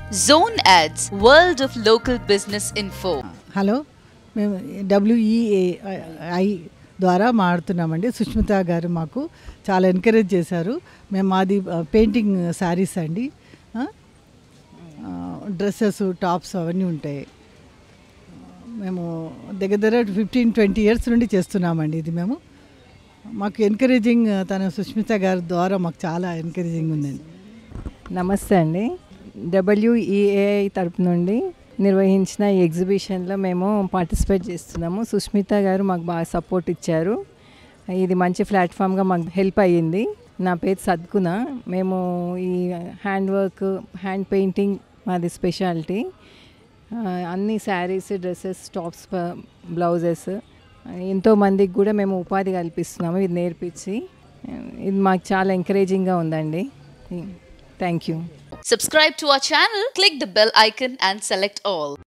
Zone Ads, World of Local Business Info. Hello మేము WEAI ద్వారా మాడుతున్నామండి సుష్మిత గారు మాకు చాలా ఎంకరేజ్ చేశారు మేము మాది పెయింటింగ్ శారీస్ అండి డ్రెస్సెస్ టాప్స్ అవన్నీ ఉంటాయి మేము దగ్గర దగ్గర ఫిఫ్టీన్ ట్వంటీ ఇయర్స్ నుండి చేస్తున్నామండి ఇది మేము మాకు ఎంకరేజింగ్ తన సుష్మిత గారి ద్వారా మాకు చాలా ఎంకరేజింగ్ ఉందండి నమస్తే అండి డబ్ల్యూఈఏఐ తరపు నుండి నిర్వహించిన ఈ ఎగ్జిబిషన్లో మేము పార్టిసిపేట్ చేస్తున్నాము సుష్మిత గారు మాకు బాగా సపోర్ట్ ఇచ్చారు ఇది మంచి ప్లాట్ఫామ్గా మాకు హెల్ప్ అయ్యింది నా పేరు సద్గుణ మేము ఈ హ్యాండ్ వర్క్ హ్యాండ్ పెయింటింగ్ మాది స్పెషాలిటీ అన్ని శారీస్ డ్రెస్సెస్ టాప్స్ బ్లౌజెస్ ఎంతో మందికి కూడా మేము ఉపాధి కల్పిస్తున్నాము ఇది నేర్పించి ఇది మాకు చాలా ఎంకరేజింగ్గా ఉందండి thank you Subscribe to our channel, click the bell icon, and select all.